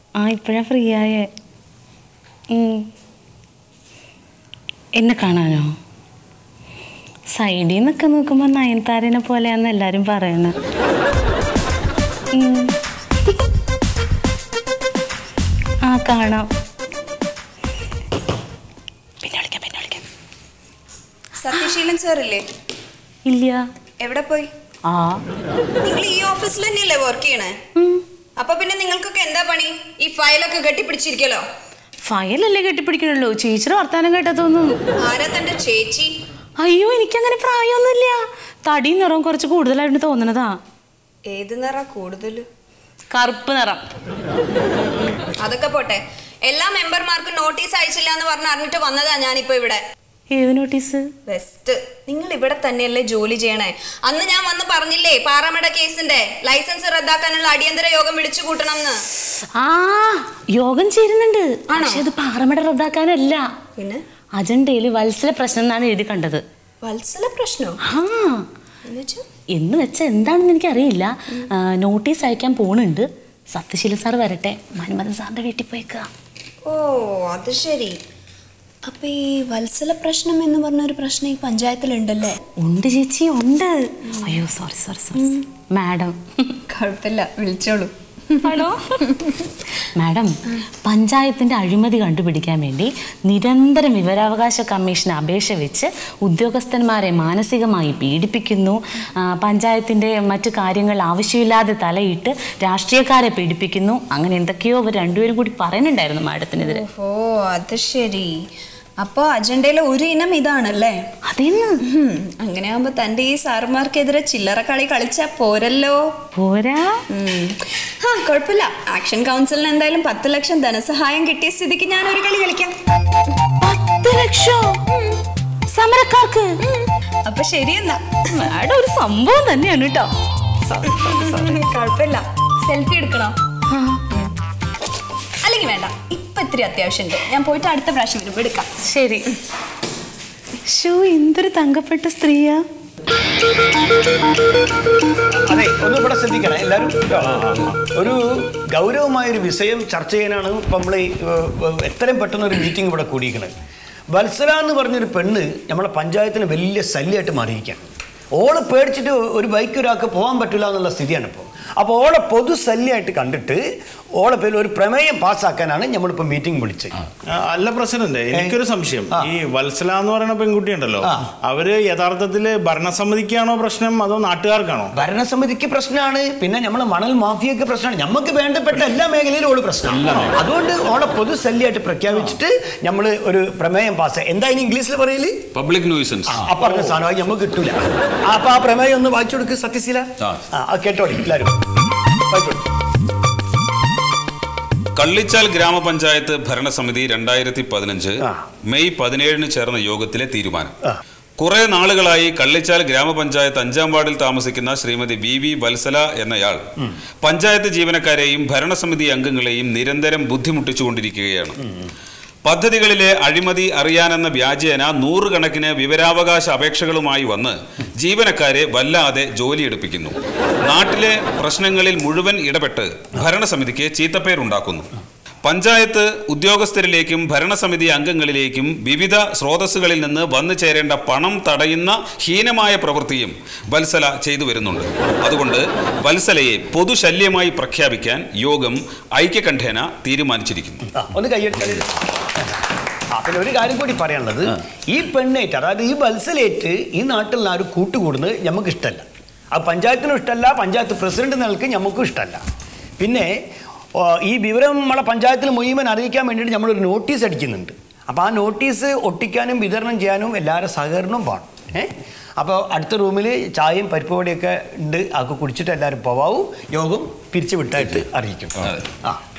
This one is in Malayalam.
ആ ഇപ്പോഴാ ഫ്രീ ആയേ ഉം. എന്നെ കാണാനോ സൈഡിൽ നിന്നൊക്കെ നോക്കുമ്പോൾ നയൻതാരനെ പോലെയാന്ന് എല്ലാരും പറയുന്നത് ഉം. ആ കാണാം പിന്നെ വിളിക്കാം പിന്നെ വിളിക്കാം സത്യശീലൻ സാറില്ലേ ഇല്ല എവിടെ പോയി ആ നിങ്ങൾ ഈ ഓഫീസിൽ തന്നെയല്ലേ വർക്ക് ചെയ്യണേ ഉം. അപ്പൊ പിന്നെ നിങ്ങൾക്കൊക്കെ എന്താ പണി ഈ ഫയലൊക്കെ കെട്ടിപ്പിടിച്ചിരിക്കലോ ഫയലല്ലേ കെട്ടിപ്പിടിക്കണുള്ളൂ ചേച്ചിയുടെ വർത്താനം കേട്ടാ തോന്നുന്നു ആരാ തന്റെ ചേച്ചി അയ്യോ എനിക്കങ്ങനെ പ്രായമൊന്നുമില്ല തടിയും നിറവും കുറച്ച് കൂടുതലായിട്ട് തോന്നണതാ ഏത് നിറ കൂടുതല് കറുപ്പ് നിറം അതൊക്കെ പോട്ടെ എല്ലാ മെമ്പർമാർക്കും നോട്ടീസ് അയച്ചില്ല എന്ന് പറഞ്ഞ് അറിഞ്ഞിട്ട് വന്നതാ ഞാനിപ്പോ ഇവിടെ ഏത് നോട്ടീസ് ബെസ്റ്റ് നിങ്ങൾ ഇവിടെ തന്നെയല്ലേ ജോലി ചെയ്യണേ അന്ന് ഞാൻ വന്ന് പറഞ്ഞില്ലേ പാറമട കേസിന്റെ ലൈസൻസ് റദ്ദാക്കാനുള്ള അടിയന്തര യോഗം വിളിച്ചു കൂട്ടണം ആ യോഗം ചേരുന്നുണ്ട് ആണോ? പക്ഷെ അത് പാറമട റദ്ദാക്കാനല്ല പിന്നെ അജണ്ടയിൽ വത്സല പ്രശ്നം എന്നാണ് എഴുതി കണ്ടത് വത്സല പ്രശ്നോ ആ എന്നുവെച്ചാ എന്ന് വെച്ചാൽ എന്താണെന്ന് എനിക്കറിയില്ല ആ, നോട്ടീസ് അയക്കാൻ പോണുണ്ട് സത്യശീല സാർ വരട്ടെ മന്മഥൻ സാറിന്റെ വീട്ടിൽ പോയേക്കുക ഓ അത് ശരി അപ്പൊ ഈ വത്സല പ്രശ്നം എന്ന് പറഞ്ഞ ഒരു പ്രശ്നം ഈ പഞ്ചായത്തിലുണ്ടല്ലേ ഉണ്ട് ചേച്ചി ഉണ്ട് അയ്യോ സോറി സോറി സോറി മാഡം കുഴപ്പമില്ല വിളിച്ചോളൂ ഹലോ മാഡം പഞ്ചായത്തിന്റെ അഴിമതി കണ്ടുപിടിക്കാൻ വേണ്ടി നിരന്തരം വിവരാവകാശ കമ്മീഷൻ അപേക്ഷ വെച്ച് ഉദ്യോഗസ്ഥന്മാരെ മാനസികമായി പീഡിപ്പിക്കുന്നു ആ, പഞ്ചായത്തിന്റെ മറ്റു കാര്യങ്ങൾ ആവശ്യമില്ലാതെ തലയിട്ട് രാഷ്ട്രീയക്കാരെ പീഡിപ്പിക്കുന്നു അങ്ങനെ എന്തൊക്കെയോ അവർ രണ്ടുപേരും കൂടി പറയുന്നുണ്ടായിരുന്നു മാഡത്തിനെതിരെ ഓ അത് ശരി അപ്പൊ അജണ്ടയിലെ ഒരു ഇനം ഇതാണല്ലേ അതെന്ന് ഹും, അങ്ങനെയാകുമ്പോ തന്റെ ഈ സാറുമാർക്കെതിരെ ചില്ലറ കളി കളിച്ചാ പോരല്ലോ പോരാ ഉം. ആ കുഴപ്പമില്ല ആക്ഷൻ കൗൺസിലിന് എന്തായാലും പത്ത് ലക്ഷം ധനസഹായം കിട്ടിയ സ്ഥിതിക്ക് ഞാൻ ഒരു കളി കളിക്കാം പത്ത് ലക്ഷം സമരക്കാർക്ക് അപ്പൊ ശരിയെന്നാ മാഡം ഒരു സംഭവം തന്നെയാണ് കേട്ടോ കുഴപ്പമില്ല സെൽഫി എടുക്കണോ അല്ലെങ്കിൽ വേണ്ട ഇപ്പൊ ഇത്തിരി അത്യാവശ്യമുണ്ട് ഞാൻ പോയിട്ട് അടുത്ത പ്രാവശ്യം വരുമ്പോ എടുക്കാം ശരി ഷോ എന്തൊരു തങ്കപ്പെട്ട സ്ത്രീയാ അതെ ഒന്ന് ഇവിടെ ശ്രദ്ധിക്കണം എല്ലാവരും ഒരു ഗൗരവമായ ഒരു വിഷയം ചർച്ച ചെയ്യാനാണ് ഇപ്പം നമ്മൾ ഈ, ഏർ, ഏർ, എത്രയും പെട്ടെന്ന് ഒരു മീറ്റിംഗ് ഇവിടെ കൂടിയിരിക്കുന്നത് വത്സല എന്ന് പറഞ്ഞൊരു പെണ്ണ് നമ്മളെ പഞ്ചായത്തിന് വലിയ ശല്യമായിട്ട് മാറിയിരിക്കുകയാണ് ഓള് പേടിച്ചിട്ട് ഒരു ബൈക്ക് ഒരാൾക്ക് പോകാൻ പറ്റില്ല എന്നുള്ള സ്ഥിതിയാണ് ഇപ്പോൾ അപ്പോൾ ഓളെ പൊതു ശല്യമായിട്ട് കണ്ടിട്ട് ഓളെ പേരിൽ ഒരു പ്രമേയം പാസ്സാക്കാനാണ് നമ്മളിപ്പോൾ മീറ്റിംഗ് വിളിച്ചത് ആ, അല്ല പ്രസിഡന്റ് എനിക്കൊരു സംശയം ആ. ഈ വത്സല എന്ന് പറയുന്ന പെൺകുട്ടി ഉണ്ടല്ലോ ആ. അവര് യഥാർത്ഥത്തില് ഭരണസമിതിക്കാണോ പ്രശ്നം അതോ നാട്ടുകാർക്കാണോ ഭരണസമിതിക്ക് പ്രശ്നമാണ് പിന്നെ നമ്മളെ മണൽ മാഫിയക്ക് പ്രശ്നമാണ് നമുക്ക് വേണ്ടപ്പെട്ട എല്ലാ മേഖലയിലും ഓള് പ്രശ്നമാണ് അതുകൊണ്ട് ഓളെ പൊതു ശല്യമായിട്ട് പ്രഖ്യാപിച്ചിട്ട് നമ്മൾ ഒരു പ്രമേയം പാസ് എന്താ ഇനി ഇംഗ്ലീഷിൽ പറയല് പബ്ലിക് ന്യൂസൻസ് ആ പറഞ്ഞ സാധനം അത് നമുക്ക് കിട്ടൂല ആ, അപ്പൊ ആ പ്രമേയം ഒന്ന് വായിച്ചു കൊടുക്ക് സത്യശീല ആ. ആ ആ, കേട്ടോടി എല്ലാവരും വായിച്ചോളൂ കള്ളിച്ചാൽ ഗ്രാമപഞ്ചായത്ത് ഭരണസമിതി രണ്ടായിരത്തി പതിനഞ്ച് ആ. മെയ് പതിനേഴിന് ചേർന്ന യോഗത്തിലെ തീരുമാനം ആ. കുറെ നാളുകളായി കള്ളിച്ചാൽ ഗ്രാമപഞ്ചായത്ത് അഞ്ചാം വാർഡിൽ താമസിക്കുന്ന ശ്രീമതി വി വി വത്സല എന്നയാൾ പഞ്ചായത്ത് ജീവനക്കാരെയും ഭരണസമിതി അംഗങ്ങളെയും നിരന്തരം ബുദ്ധിമുട്ടിച്ചുകൊണ്ടിരിക്കുകയാണ് പദ്ധതികളിലെ അഴിമതി അറിയാനെന്ന വ്യാജേന നൂറുകണക്കിന് വിവരാവകാശ അപേക്ഷകളുമായി വന്ന് ജീവനക്കാരെ വല്ലാതെ ജോലിയെടുപ്പിക്കുന്നു നാട്ടിലെ പ്രശ്നങ്ങളിൽ മുഴുവൻ ഇടപെട്ട് ഭരണസമിതിക്ക് ചീത്തപ്പേരുണ്ടാക്കുന്നു പഞ്ചായത്ത് ഉദ്യോഗസ്ഥരിലേക്കും ഭരണസമിതി അംഗങ്ങളിലേക്കും വിവിധ സ്രോതസ്സുകളിൽ നിന്ന് വന്നു ചേരേണ്ട പണം തടയുന്ന ഹീനമായ പ്രവൃത്തിയും വത്സല ചെയ്തു വരുന്നുണ്ട് അതുകൊണ്ട് വത്സലയെ പൊതുശല്യമായി പ്രഖ്യാപിക്കാൻ യോഗം ഐക്യകണ്ഠേന തീരുമാനിച്ചിരിക്കുന്നു ആ, ഒന്ന് കൈയ്യടിച്ചാൽ ആ പിന്നെ ഒരു കാര്യം കൂടി പറയാനുള്ളത് ഈ പെണ്ണേറ്റ് അതായത് ഈ വത്സലേറ്റ് ഈ നാട്ടിൽ ആരും കൂട്ടുകൂടുന്നത് നമുക്ക് ഇഷ്ടമല്ല അത് പഞ്ചായത്തിനും ഇഷ്ടമല്ല പഞ്ചായത്ത് പ്രസിഡന്റ് നിലക്ക് നമുക്കും ഇഷ്ടമല്ല പിന്നെ ഓ, ഈ വിവരം നമ്മളെ പഞ്ചായത്തിൽ മുഴുവൻ അറിയിക്കാൻ വേണ്ടിയിട്ട് നമ്മളൊരു നോട്ടീസ് അടിക്കുന്നുണ്ട് അപ്പോൾ ആ നോട്ടീസ് ഒട്ടിക്കാനും വിതരണം ചെയ്യാനും എല്ലാവരും സഹകരണവും വേണം ഏ അപ്പോൾ അടുത്ത റൂമിൽ ചായയും പരിപ്പ് വടയൊക്കെ ഉണ്ട് അതൊക്കെ കുടിച്ചിട്ട് എല്ലാവരും പോവാവും യോഗം പിരിച്ചു വിട്ടായിട്ട് അറിയിക്കും ആ